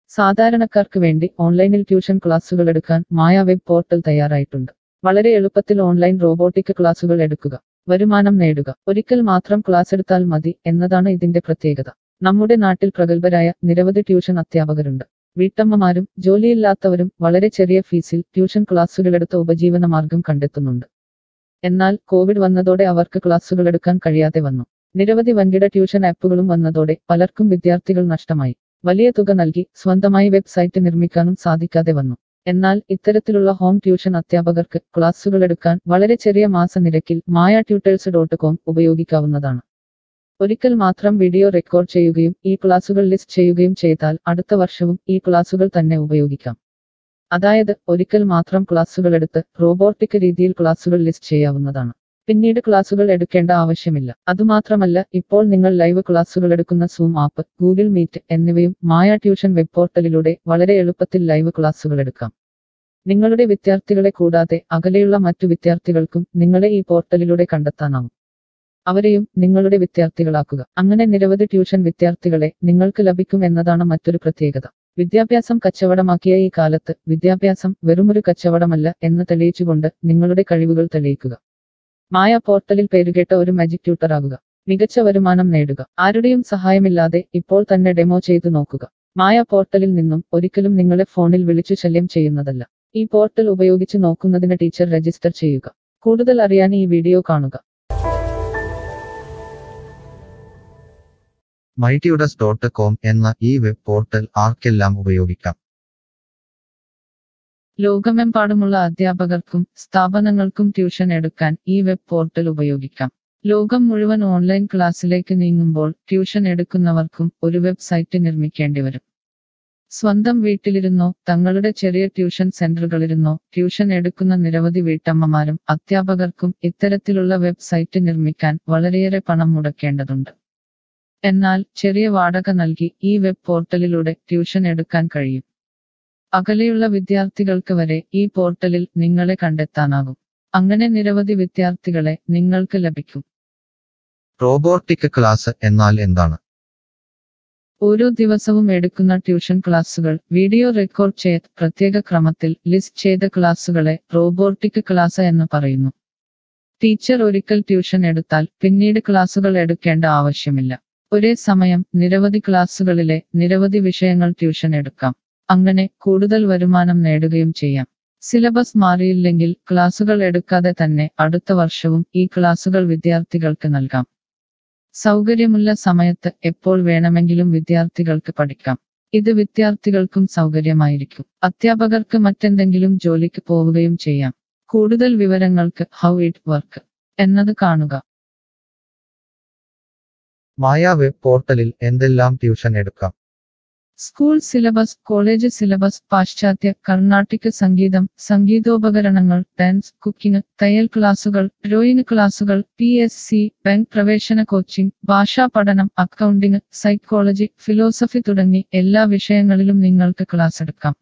സാധാരണക്കാർക്ക് വേണ്ടി ഓൺലൈനിൽ ട്യൂഷൻ ക്ലാസുകൾ എടുക്കാൻ മായ വെബ് പോർട്ടൽ തയ്യാറായിട്ടുണ്ട് വളരെ എളുപ്പത്തിൽ ഓൺലൈൻ റോബോട്ടിക് ക്ലാസുകൾ എടുക്കുക വരുമാനം നേടുക ഒരിക്കൽ മാത്രം ക്ലാസ് എടുത്താൽ മതി എന്നതാണ് ഇതിന്റെ പ്രത്യേകത നമ്മുടെ നാട്ടിൽ പ്രഗത്ഭരായ നിരവധി ട്യൂഷൻ അധ്യാപകരുണ്ട് വീട്ടമ്മമാരും ജോലിയില്ലാത്തവരും വളരെ ചെറിയ ഫീസിൽ ട്യൂഷൻ ക്ലാസുകളെടുത്ത് ഉപജീവന മാർഗം കണ്ടെത്തുന്നുണ്ട് എന്നാൽ കോവിഡ് വന്നതോടെ അവർക്ക് ക്ലാസുകൾ എടുക്കാൻ കഴിയാതെ വന്നു നിരവധി വൻകിട ട്യൂഷൻ ആപ്പുകളും വന്നതോടെ പലർക്കും വിദ്യാർത്ഥികൾ നഷ്ടമായി വലിയ തുക നൽകി സ്വന്തമായി വെബ്സൈറ്റ് നിർമ്മിക്കാനും സാധിക്കാതെ വന്നു എന്നാൽ ഇത്തരത്തിലുള്ള ഹോം ട്യൂഷൻ അധ്യാപകർക്ക് ക്ലാസുകൾ എടുക്കാൻ വളരെ ചെറിയ മാസ നിരക്കിൽ മായ ട്യൂട്ടേഴ്സ് ഡോട്ട് കോം ഉപയോഗിക്കാവുന്നതാണ് ഒരിക്കൽ മാത്രം വീഡിയോ റെക്കോർഡ് ചെയ്യുകയും ഈ ക്ലാസുകൾ ലിസ്റ്റ് ചെയ്യുകയും ചെയ്താൽ അടുത്ത വർഷവും ഈ ക്ലാസുകൾ തന്നെ ഉപയോഗിക്കാം അതായത് ഒരിക്കൽ മാത്രം ക്ലാസുകൾ എടുത്ത് റോബോട്ടിക് രീതിയിൽ ക്ലാസുകൾ ലിസ്റ്റ് ചെയ്യാവുന്നതാണ് പിന്നീട് ക്ലാസുകൾ എടുക്കേണ്ട ആവശ്യമില്ല അതുമാത്രമല്ല ഇപ്പോൾ നിങ്ങൾ ലൈവ് ക്ലാസുകൾ എടുക്കുന്ന സൂം ആപ്പ് ഗൂഗിൾ മീറ്റ് എന്നിവയും മായ ട്യൂഷൻ വെബ് പോർട്ടലിലൂടെ വളരെ എളുപ്പത്തിൽ ലൈവ് ക്ലാസുകൾ എടുക്കാം നിങ്ങളുടെ വിദ്യാർത്ഥികളെ കൂടാതെ അകലെയുള്ള മറ്റു വിദ്യാർത്ഥികൾക്കും നിങ്ങളെ ഈ പോർട്ടലിലൂടെ കണ്ടെത്താനാവും അവരെയും നിങ്ങളുടെ വിദ്യാർത്ഥികളാക്കുക അങ്ങനെ നിരവധി ട്യൂഷൻ വിദ്യാർത്ഥികളെ നിങ്ങൾക്ക് ലഭിക്കും എന്നതാണ് മറ്റൊരു പ്രത്യേകത വിദ്യാഭ്യാസം കച്ചവടമാക്കിയ ഈ കാലത്ത് വിദ്യാഭ്യാസം വെറുമൊരു കച്ചവടമല്ല എന്ന് തെളിയിച്ചുകൊണ്ട് നിങ്ങളുടെ കഴിവുകൾ തെളിയിക്കുക മായ പോർട്ടലിൽ പേരുകേട്ട ഒരു മാജിക് ട്യൂട്ടർ ആകുക മികച്ച വരുമാനം നേടുക ആരുടെയും സഹായമില്ലാതെ ഇപ്പോൾ തന്നെ ഡെമോ ചെയ്തു നോക്കുക മായ പോർട്ടലിൽ നിന്നും ഒരിക്കലും നിങ്ങളെ ഫോണിൽ വിളിച്ചു ശല്യം ചെയ്യുന്നതല്ല ഈ പോർട്ടൽ ഉപയോഗിച്ച് നോക്കുന്നതിന് ടീച്ചർ രജിസ്റ്റർ ചെയ്യുക കൂടുതൽ അറിയാൻ ഈ വീഡിയോ കാണുക മൈറ്റിയുഡസ് ഡോട്ട് കോം എന്ന ഈ വെബ് പോർട്ടൽ ആർക്കെല്ലാം ഉപയോഗിക്കാം ലോകമെമ്പാടുമുള്ള അധ്യാപകർക്കും സ്ഥാപനങ്ങൾക്കും ട്യൂഷൻ എടുക്കാൻ ഈ വെബ് പോർട്ടൽ ഉപയോഗിക്കാം ലോകം മുഴുവൻ ഓൺലൈൻ ക്ലാസ്സിലേക്ക് നീങ്ങുമ്പോൾ ട്യൂഷൻ എടുക്കുന്നവർക്കും ഒരു വെബ്സൈറ്റ് നിർമ്മിക്കേണ്ടി വരും സ്വന്തം വീട്ടിലിരുന്നോ തങ്ങളുടെ ചെറിയ ട്യൂഷൻ സെന്ററുകളിരുന്നോ ട്യൂഷൻ എടുക്കുന്ന നിരവധി വീട്ടമ്മമാരും അധ്യാപകർക്കും ഇത്തരത്തിലുള്ള വെബ്സൈറ്റ് നിർമ്മിക്കാൻ വളരെയേറെ പണം മുടക്കേണ്ടതുണ്ട് എന്നാൽ ചെറിയ വാടക നൽകി ഈ വെബ് പോർട്ടലിലൂടെ ട്യൂഷൻ എടുക്കാൻ കഴിയും അകലെയുള്ള വിദ്യാർത്ഥികൾക്ക് വരെ ഈ പോർട്ടലിൽ നിങ്ങളെ കണ്ടെത്താനാകും അങ്ങനെ നിരവധി വിദ്യാർത്ഥികളെ നിങ്ങൾക്ക് ലഭിക്കും റോബോട്ടിക് ക്ലാസ് എന്നാൽ എന്താണ് ഓരോ ദിവസവും എടുക്കുന്ന ട്യൂഷൻ ക്ലാസുകൾ വീഡിയോ റെക്കോർഡ് ചെയ്ത് പ്രത്യേക ക്രമത്തിൽ ലിസ്റ്റ് ചെയ്ത ക്ലാസുകളെ റോബോട്ടിക് ക്ലാസ് എന്ന് പറയുന്നു ടീച്ചർ ഒരിക്കൽ ട്യൂഷൻ എടുത്താൽ പിന്നീട് ക്ലാസുകൾ എടുക്കേണ്ട ആവശ്യമില്ല ഒരേ സമയം നിരവധി ക്ലാസുകളിലെ നിരവധി വിഷയങ്ങൾ ട്യൂഷൻ എടുക്കാം അങ്ങനെ കൂടുതൽ വരുമാനം നേടുകയും ചെയ്യാം സിലബസ് മാറിയില്ലെങ്കിൽ ക്ലാസുകൾ എടുക്കാതെ തന്നെ അടുത്ത വർഷവും ഈ ക്ലാസുകൾ വിദ്യാർത്ഥികൾക്ക് നൽകാം സൗകര്യമുള്ള സമയത്ത് എപ്പോൾ വേണമെങ്കിലും വിദ്യാർത്ഥികൾക്ക് പഠിക്കാം ഇത് വിദ്യാർത്ഥികൾക്കും സൗകര്യമായിരിക്കും അധ്യാപകർക്ക് മറ്റെന്തെങ്കിലും ജോലിക്ക് പോവുകയും ചെയ്യാം കൂടുതൽ വിവരങ്ങൾക്ക് ഹൗ ഇറ്റ് വർക്ക് എന്നത് കാണുക മായ വെബ് പോർട്ടലിൽ എന്തെല്ലാം ട്യൂഷൻ എടുക്കാം സ്കൂൾ സിലബസ് കോളേജ് സിലബസ് പാശ്ചാത്യ കർണാട്ടിക് സംഗീതം സംഗീതോപകരണങ്ങൾ ഡാൻസ് കുക്കിംഗ് തയ്യൽ ക്ലാസുകൾ ഡ്രോയിങ് ക്ലാസുകൾ പി എസ് സി ബാങ്ക് പ്രവേശന കോച്ചിംഗ് ഭാഷാ പഠനം അക്കൗണ്ടിംഗ് സൈക്കോളജി ഫിലോസഫി തുടങ്ങി എല്ലാ വിഷയങ്ങളിലും നിങ്ങൾക്ക് ക്ലാസ് എടുക്കാം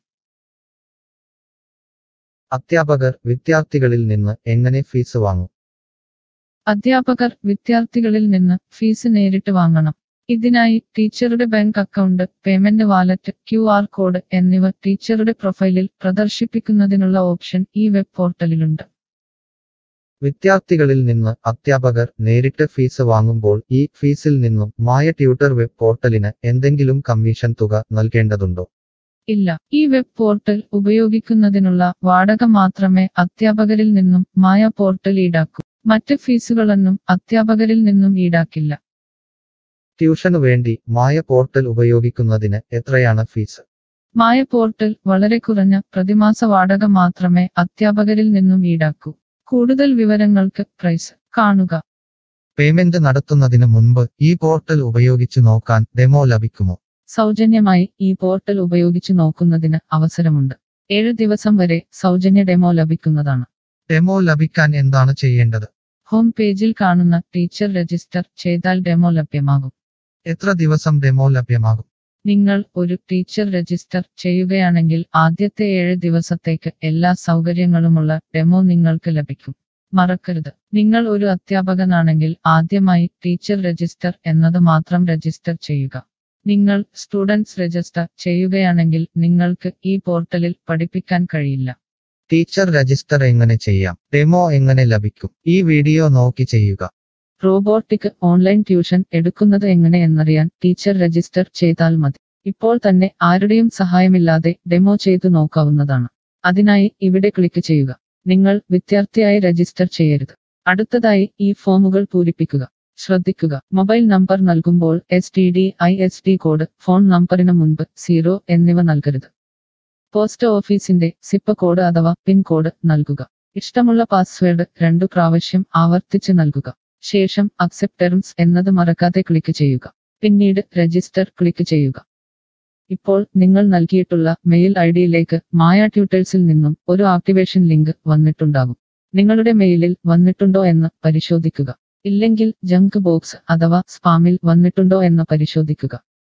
അധ്യാപകർ വിദ്യാർത്ഥികളിൽ നിന്ന് എങ്ങനെ ഫീസ് വാങ്ങും അധ്യാപകർ വിദ്യാർത്ഥികളിൽ നിന്ന് ഫീസ് നേരിട്ട് വാങ്ങണം ഇതിനായി ടീച്ചറുടെ bank account payment wallet Q R code എന്നിവ ടീച്ചറുടെ പ്രൊഫൈലിൽ പ്രദർശിപ്പിക്കുന്നതിനുള്ള ഓപ്ഷൻ ഈ വെബ് പോർട്ടലിലുണ്ട് വിദ്യാർത്ഥികളിൽ നിന്ന് അധ്യാപകർ നേരിട്ട് ഫീസ് വാങ്ങുമ്പോൾ ഈ ഫീസിൽ നിന്നും മായ ട്യൂട്ടർ വെബ് പോർട്ടലിന് എന്തെങ്കിലും കമ്മീഷൻ തുക നൽകേണ്ടതുണ്ടോ ഇല്ല ഈ വെബ് പോർട്ടൽ ഉപയോഗിക്കുന്നതിനുള്ള വാടക മാത്രമേ അധ്യാപകരിൽ നിന്നും മായ പോർട്ടൽ ഈടാക്കൂ മറ്റ് ഫീസുകളൊന്നും അധ്യാപകരിൽ നിന്നും ഈടാക്കില്ല ട്യൂഷനു വേണ്ടി മായ പോർട്ടൽ ഉപയോഗിക്കുന്നതിന് എത്രയാണ് ഫീസ് മായ പോർട്ടൽ വളരെ കുറഞ്ഞ പ്രതിമാസ വാടക മാത്രമേ അധ്യാപകരിൽ നിന്നും ഈടാക്കൂ കൂടുതൽ വിവരങ്ങൾക്ക് പ്രൈസ് കാണുക പേയ്മെന്റ് നടത്തുന്നതിന് മുൻപ് ഈ പോർട്ടൽ ഉപയോഗിച്ചു നോക്കാൻ ഡെമോ ലഭിക്കുമോ സൗജന്യമായി ഈ പോർട്ടൽ ഉപയോഗിച്ച് നോക്കുന്നതിന് അവസരമുണ്ട് ഏഴ് ദിവസം വരെ സൗജന്യ ഡെമോ ലഭിക്കുന്നതാണ് ഡെമോ ലഭിക്കാൻ എന്താണ് ചെയ്യേണ്ടത് ഹോം പേജിൽ കാണുന്ന ടീച്ചർ രജിസ്റ്റർ ചെയ്താൽ ഡെമോ ലഭ്യമാകും എത്ര ദിവസം ഡെമോ ലഭ്യമാകും നിങ്ങൾ ഒരു ടീച്ചർ രജിസ്റ്റർ ചെയ്യുകയാണെങ്കിൽ ആദ്യത്തെ ഏഴ് ദിവസത്തേക്ക് എല്ലാ സൗകര്യങ്ങളുമുള്ള ഡെമോ നിങ്ങൾക്ക് ലഭിക്കും മറക്കരുത് നിങ്ങൾ ഒരു അധ്യാപകനാണെങ്കിൽ ആദ്യമായി ടീച്ചർ രജിസ്റ്റർ എന്നത് മാത്രം രജിസ്റ്റർ ചെയ്യുക നിങ്ങൾ സ്റ്റുഡൻസ് രജിസ്റ്റർ ചെയ്യുകയാണെങ്കിൽ നിങ്ങൾക്ക് ഈ പോർട്ടലിൽ പഠിപ്പിക്കാൻ കഴിയില്ല ടീച്ചർ രജിസ്റ്റർ എങ്ങനെ ചെയ്യാം ഡെമോ എങ്ങനെ ലഭിക്കും ഈ വീഡിയോ നോക്കി ചെയ്യുക റോബോട്ടിക് ഓൺലൈൻ ട്യൂഷൻ എടുക്കുന്നത് എങ്ങനെ എന്നറിയാൻ ടീച്ചർ രജിസ്റ്റർ ചെയ്താൽ മതി ഇപ്പോൾ തന്നെ ആരുടെയും സഹായമില്ലാതെ ഡെമോ ചെയ്തു നോക്കാവുന്നതാണ് അതിനായി ഇവിടെ ക്ലിക്ക് ചെയ്യുക നിങ്ങൾ വിദ്യാർത്ഥിയായി രജിസ്റ്റർ ചെയ്യരുത് അടുത്തതായി ഈ ഫോമുകൾ പൂരിപ്പിക്കുക ശ്രദ്ധിക്കുക മൊബൈൽ നമ്പർ നൽകുമ്പോൾ S T D I S D code phone നമ്പറിന് മുൻപ് സീറോ എന്നിവ നൽകരുത് പോസ്റ്റ് ഓഫീസിന്റെ സിപ്പ് കോഡ് അഥവാ പിൻ കോഡ് നൽകുക ഇഷ്ടമുള്ള പാസ്വേഡ് രണ്ടു പ്രാവശ്യം ആവർത്തിച്ച് നൽകുക ശേഷം അക്സെപ്റ്റ് ടെർംസ് എന്നത് മറക്കാതെ ക്ലിക്ക് ചെയ്യുക പിന്നീട് രജിസ്റ്റർ ക്ലിക്ക് ചെയ്യുക ഇപ്പോൾ നിങ്ങൾ നൽകിയിട്ടുള്ള മെയിൽ ഐ ഡിയിലേക്ക് മായ ട്യൂട്ടേഴ്സിൽ നിന്നും ഒരു ആക്ടിവേഷൻ ലിങ്ക് വന്നിട്ടുണ്ടാകും നിങ്ങളുടെ മെയിലിൽ വന്നിട്ടുണ്ടോ എന്ന് പരിശോധിക്കുക ഇല്ലെങ്കിൽ ജങ്ക് ബോക്സ് അഥവാ സ്പാമിൽ വന്നിട്ടുണ്ടോ എന്ന് പരിശോധിക്കുക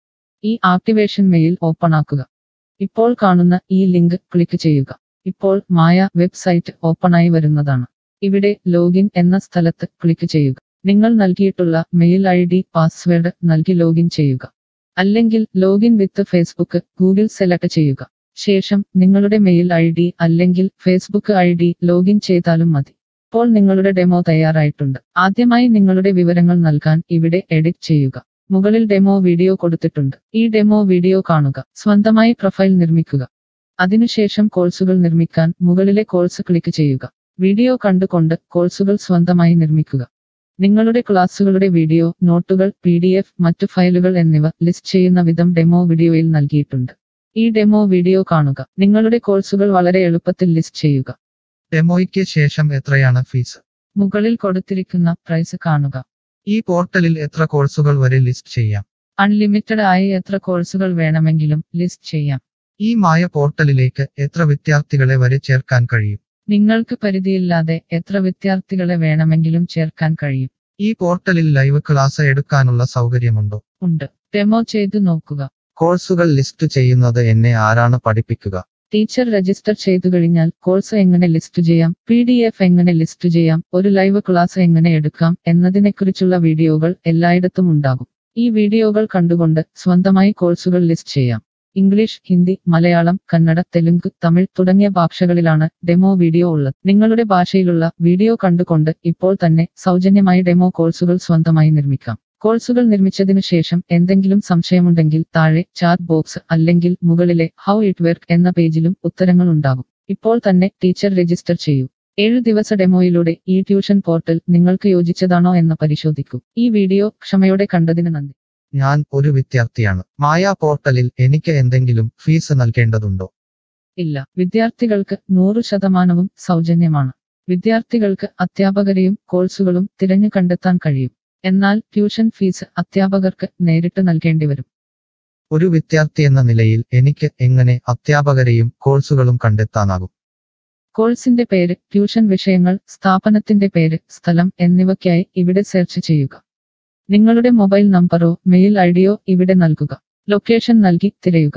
ഈ ആക്ടിവേഷൻ മെയിൽ ഓപ്പൺ ആക്കുക ഇപ്പോൾ കാണുന്ന ഈ ലിങ്ക് ക്ലിക്ക് ചെയ്യുക ഇപ്പോൾ മായ വെബ്സൈറ്റ് ഓപ്പണായി വരുന്നതാണ് ഇവിടെ ലോഗിൻ എന്ന സ്ഥലത്ത് ക്ലിക്ക് ചെയ്യുക നിങ്ങൾ നൽകിയിട്ടുള്ള മെയിൽ ഐ ഡി പാസ്വേഡ് നൽകി ലോഗിൻ ചെയ്യുക അല്ലെങ്കിൽ login with Facebook Google select ചെയ്യുക ശേഷം നിങ്ങളുടെ മെയിൽ ഐ ഡി അല്ലെങ്കിൽ ഫേസ്ബുക്ക് ഐ ഡി ലോഗിൻ ചെയ്താലും മതി ഇപ്പോൾ നിങ്ങളുടെ ഡെമോ തയ്യാറായിട്ടുണ്ട് ആദ്യമായി നിങ്ങളുടെ വിവരങ്ങൾ നൽകാൻ ഇവിടെ എഡിറ്റ് ചെയ്യുക മുകളിൽ ഡെമോ വീഡിയോ കൊടുത്തിട്ടുണ്ട് ഈ ഡെമോ വീഡിയോ കാണുക സ്വന്തമായി പ്രൊഫൈൽ നിർമ്മിക്കുക അതിനുശേഷം കോഴ്സുകൾ നിർമ്മിക്കാൻ മുകളിലെ കോഴ്സ് ക്ലിക്ക് ചെയ്യുക വീഡിയോ കണ്ടുകൊണ്ട് കോഴ്സുകൾ സ്വന്തമായി നിർമ്മിക്കുക നിങ്ങളുടെ ക്ലാസ്സുകളുടെ വീഡിയോ നോട്ടുകൾ പി ഡി എഫ് മറ്റു ഫയലുകൾ എന്നിവ ലിസ്റ്റ് ചെയ്യുന്ന വിധം ഡെമോ വീഡിയോയിൽ നൽകിയിട്ടുണ്ട് ഈ ഡെമോ വീഡിയോ കാണുക നിങ്ങളുടെ കോഴ്സുകൾ വളരെ എളുപ്പത്തിൽ ലിസ്റ്റ് ചെയ്യുക ഡെമോയ്ക്ക് ശേഷം എത്രയാണ് ഫീസ് മുകളിൽ കൊടുത്തിരിക്കുന്ന പ്രൈസ് കാണുക ഈ പോർട്ടലിൽ എത്ര കോഴ്സുകൾ വരെ ലിസ്റ്റ് ചെയ്യാം അൺലിമിറ്റഡ് ആയി എത്ര കോഴ്സുകൾ വേണമെങ്കിലും ലിസ്റ്റ് ചെയ്യാം ഈ മായ പോർട്ടലിലേക്ക് എത്ര വിദ്യാർത്ഥികളെ വരെ ചേർക്കാൻ കഴിയും നിങ്ങൾക്ക് പരിധിയില്ലാതെ എത്ര വിദ്യാർത്ഥികളെ വേണമെങ്കിലും ചേർക്കാൻ കഴിയും ഈ പോർട്ടലിൽ ലൈവ് ക്ലാസ് എടുക്കാനുള്ള സൗകര്യമുണ്ടോ ഉണ്ട് ഡെമോ ചെയ്തു നോക്കുക കോഴ്സുകൾ ലിസ്റ്റ് ചെയ്യുന്നത് എന്നെ ആരാണ് പഠിപ്പിക്കുക ടീച്ചർ രജിസ്റ്റർ ചെയ്തു കഴിഞ്ഞാൽ കോഴ്സ് എങ്ങനെ ലിസ്റ്റ് ചെയ്യാം പി ഡി എഫ് എങ്ങനെ ലിസ്റ്റ് ചെയ്യാം ഒരു ലൈവ് ക്ലാസ് എങ്ങനെ എടുക്കാം എന്നതിനെക്കുറിച്ചുള്ള വീഡിയോകൾ എല്ലായിടത്തും ഉണ്ടാകും ഈ വീഡിയോകൾ കണ്ടുകൊണ്ട് സ്വന്തമായി കോഴ്സുകൾ ലിസ്റ്റ് ചെയ്യാം ഇംഗ്ലീഷ് ഹിന്ദി മലയാളം കന്നഡ തെലുങ്ക് തമിഴ് തുടങ്ങിയ ഭാഷകളിലാണ് ഡെമോ വീഡിയോ ഉള്ളത് നിങ്ങളുടെ ഭാഷയിലുള്ള വീഡിയോ കണ്ടുകൊണ്ട് ഇപ്പോൾ തന്നെ സൗജന്യമായി ഡെമോ കോഴ്സുകൾ സ്വന്തമായി നിർമ്മിക്കാം കോഴ്സുകൾ നിർമ്മിച്ചതിനു ശേഷം എന്തെങ്കിലും സംശയമുണ്ടെങ്കിൽ താഴെ ചാറ്റ് ബോക്സ് അല്ലെങ്കിൽ മുകളിലെ ഹൗ ഇറ്റ് വർക്ക് എന്ന പേജിലും ഉത്തരങ്ങൾ ഉണ്ടാകും ഇപ്പോൾ തന്നെ ടീച്ചർ രജിസ്റ്റർ ചെയ്യൂ ഏഴു ദിവസ ഡെമോയിലൂടെ ഈ ട്യൂഷൻ പോർട്ടൽ നിങ്ങൾക്ക് യോജിച്ചതാണോ എന്ന് പരിശോധിക്കൂ ഈ വീഡിയോ ക്ഷമയോടെ കണ്ടതിന് നന്ദി ഞാൻ ഒരു വിദ്യാർത്ഥിയാണ് മായ പോർട്ടലിൽ എനിക്ക് എന്തെങ്കിലും ഫീസ് നൽകേണ്ടതുണ്ടോ ഇല്ല വിദ്യാർത്ഥികൾക്ക് നൂറ് ശതമാനവും സൗജന്യമാണ് വിദ്യാർത്ഥികൾക്ക് അധ്യാപകരെയും കോഴ്സുകളും തിരഞ്ഞു കണ്ടെത്താൻ കഴിയും എന്നാൽ ട്യൂഷൻ ഫീസ് അധ്യാപകർക്ക് നേരിട്ട് നൽകേണ്ടി വരും ഒരു വിദ്യാർത്ഥി എന്ന നിലയിൽ എനിക്ക് എങ്ങനെ അധ്യാപകരെയും കോഴ്സുകളും കണ്ടെത്താനാകും കോഴ്സിന്റെ പേര് ട്യൂഷൻ വിഷയങ്ങൾ സ്ഥാപനത്തിന്റെ പേര് സ്ഥലം എന്നിവയ്ക്കായി ഇവിടെ സെർച്ച് ചെയ്യുക നിങ്ങളുടെ മൊബൈൽ നമ്പറോ മെയിൽ ഐഡിയോ ഇവിടെ നൽകുക ലൊക്കേഷൻ നൽകി തിരയുക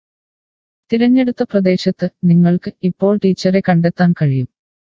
തിരഞ്ഞെടുത്ത പ്രദേശത്ത് നിങ്ങൾക്ക് ഇപ്പോൾ ടീച്ചറെ കണ്ടെത്താൻ കഴിയും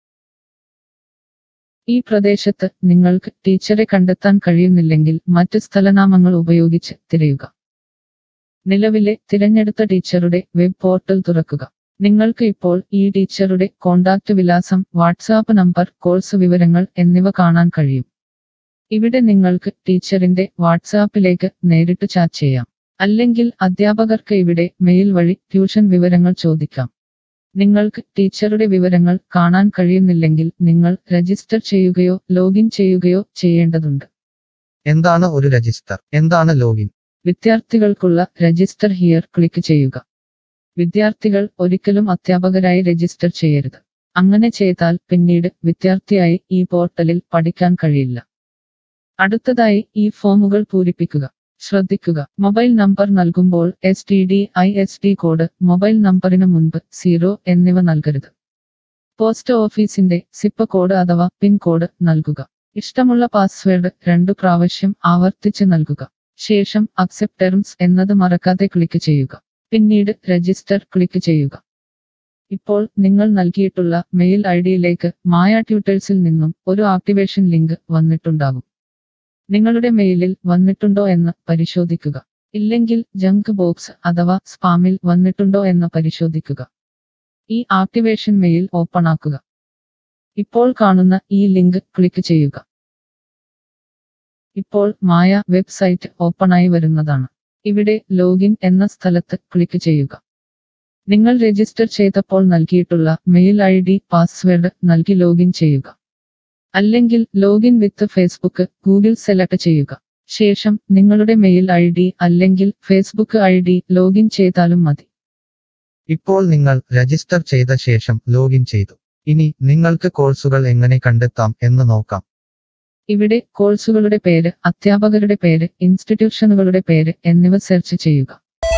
ഈ പ്രദേശത്ത് നിങ്ങൾക്ക് ടീച്ചറെ കണ്ടെത്താൻ കഴിയുന്നില്ലെങ്കിൽ മറ്റ് സ്ഥലനാമങ്ങൾ ഉപയോഗിച്ച് തിരയുക നിലവിലെ തിരഞ്ഞെടുത്ത ടീച്ചറുടെ വെബ് പോർട്ടൽ തുറക്കുക നിങ്ങൾക്ക് ഇപ്പോൾ ഈ ടീച്ചറുടെ കോണ്ടാക്ട് വിലാസം വാട്സാപ്പ് നമ്പർ കോഴ്സ് വിവരങ്ങൾ എന്നിവ കാണാൻ കഴിയും ഇവിടെ നിങ്ങൾക്ക് ടീച്ചറിന്റെ വാട്സാപ്പിലേക്ക് നേരിട്ട് ചാറ്റ് ചെയ്യാം അല്ലെങ്കിൽ അധ്യാപകർക്ക് ഇവിടെ മെയിൽ വഴി ട്യൂഷൻ വിവരങ്ങൾ ചോദിക്കാം നിങ്ങൾക്ക് ടീച്ചറുടെ വിവരങ്ങൾ കാണാൻ കഴിയുന്നില്ലെങ്കിൽ നിങ്ങൾ രജിസ്റ്റർ ചെയ്യുകയോ ലോഗിൻ ചെയ്യുകയോ ചെയ്യേണ്ടതുണ്ട് എന്താണ് ഒരു രജിസ്റ്റർ എന്താണ് ലോഗിൻ വിദ്യാർത്ഥികൾക്കുള്ള രജിസ്റ്റർ ഹിയർ ക്ലിക്ക് ചെയ്യുക വിദ്യാർത്ഥികൾ ഒരിക്കലും അധ്യാപകരായി രജിസ്റ്റർ ചെയ്യരുത് അങ്ങനെ ചെയ്താൽ പിന്നീട് വിദ്യാർത്ഥിയായി ഈ പോർട്ടലിൽ പഠിക്കാൻ കഴിയില്ല അടുത്തതായി ഈ ഫോമുകൾ പൂരിപ്പിക്കുക ശ്രദ്ധിക്കുക മൊബൈൽ നമ്പർ നൽകുമ്പോൾ S T D I S D code mobile നമ്പറിന് മുൻപ് സീറോ എന്നിവ നൽകരുത് പോസ്റ്റ് ഓഫീസിന്റെ സിപ്പ് കോഡ് അഥവാ പിൻ കോഡ് നൽകുക ഇഷ്ടമുള്ള പാസ്വേഡ് രണ്ടു പ്രാവശ്യം ആവർത്തിച്ച് നൽകുക ശേഷം അക്സെപ്റ്റ് ടെർംസ് എന്നത് മറക്കാതെ ക്ലിക്ക് ചെയ്യുക പിന്നീട് രജിസ്റ്റർ ക്ലിക്ക് ചെയ്യുക ഇപ്പോൾ നിങ്ങൾ നൽകിയിട്ടുള്ള മെയിൽ ഐ ഡിയിലേക്ക് മായ ട്യൂട്ടേഴ്സിൽ നിന്നും ഒരു ആക്ടിവേഷൻ ലിങ്ക് വന്നിട്ടുണ്ടാകും നിങ്ങളുടെ മെയിലിൽ വന്നിട്ടുണ്ടോ എന്ന് പരിശോധിക്കുക ഇല്ലെങ്കിൽ ജങ്ക് ബോക്സ് അഥവാ സ്പാമിൽ വന്നിട്ടുണ്ടോ എന്ന് പരിശോധിക്കുക ഈ ആക്ടിവേഷൻ മെയിൽ ഓപ്പൺ ആക്കുക ഇപ്പോൾ കാണുന്ന ഈ ലിങ്ക് ക്ലിക്ക് ചെയ്യുക ഇപ്പോൾ മായ വെബ്സൈറ്റ് ഓപ്പണായി വരുന്നതാണ് ഇവിടെ ലോഗിൻ എന്ന സ്ഥലത്ത് ക്ലിക്ക് ചെയ്യുക നിങ്ങൾ രജിസ്റ്റർ ചെയ്തപ്പോൾ നൽകിയിട്ടുള്ള മെയിൽ ഐ ഡി പാസ്വേഡ് നൽകി ലോഗിൻ ചെയ്യുക അല്ലെങ്കിൽ login with Facebook Google select ചെയ്യുക ശേഷം നിങ്ങളുടെ മെയിൽ ഐ ഡി അല്ലെങ്കിൽ ഫേസ്ബുക്ക് ഐ ഡി ലോഗിൻ ചെയ്താലും മതി ഇപ്പോൾ നിങ്ങൾ രജിസ്റ്റർ ചെയ്ത ശേഷം ലോഗിൻ ചെയ്തു ഇനി നിങ്ങൾക്ക് കോഴ്സുകൾ എങ്ങനെ കണ്ടെത്താം എന്ന് നോക്കാം ഇവിടെ കോഴ്സുകളുടെ പേര് അധ്യാപകരുടെ പേര് ഇൻസ്റ്റിറ്റ്യൂഷനുകളുടെ പേര് എന്നിവ സെർച്ച് ചെയ്യുക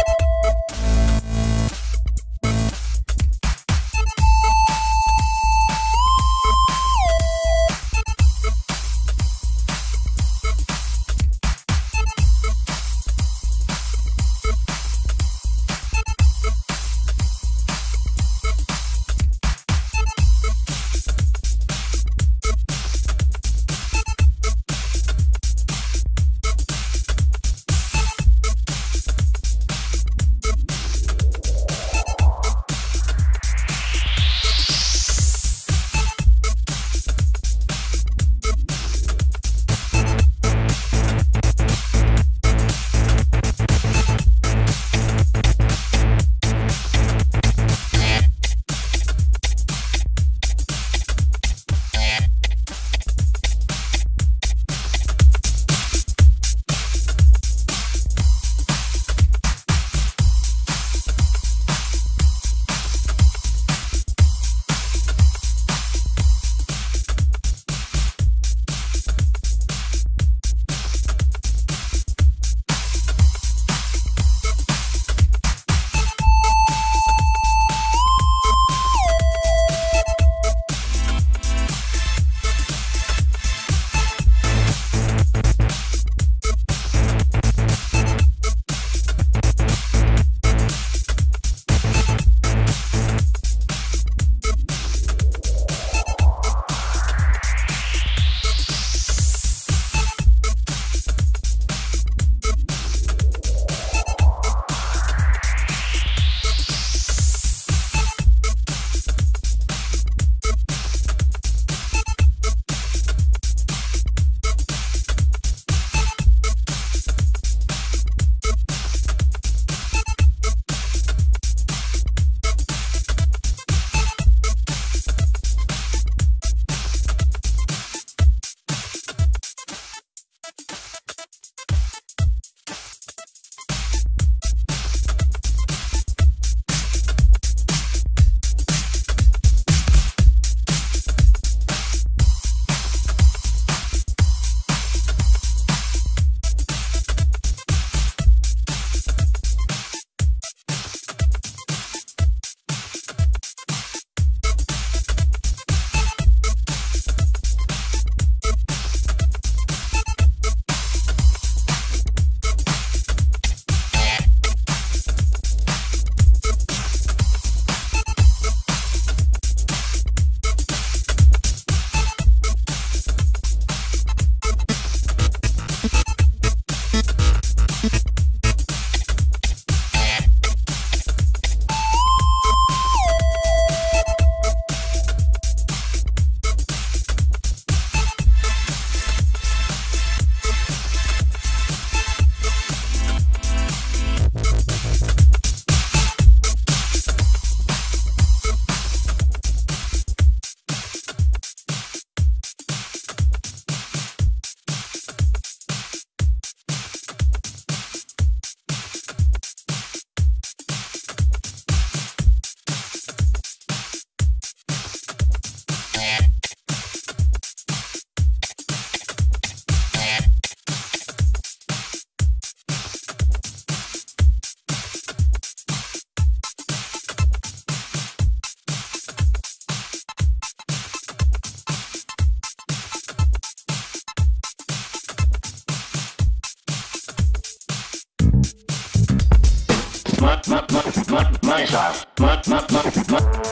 My style. My, my, my,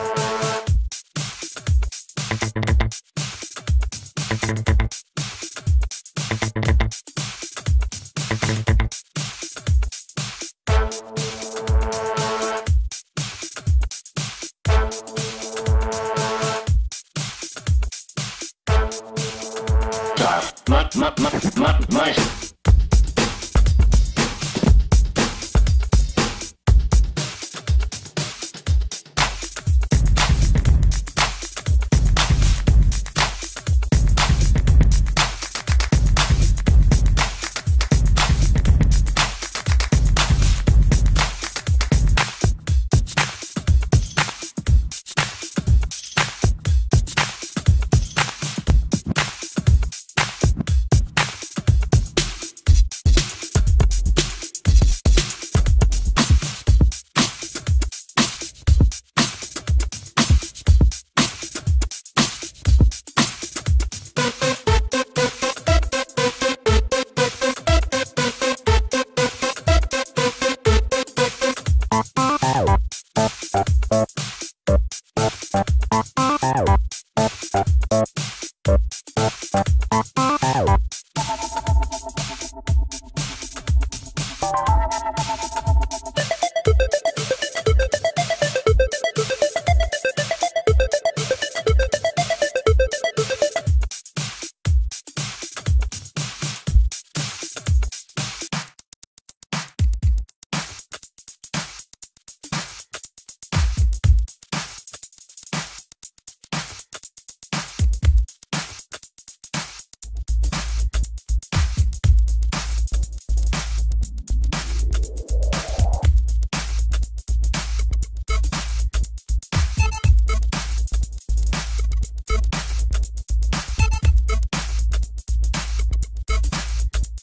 my. Ma- ma- ma- ma- ma-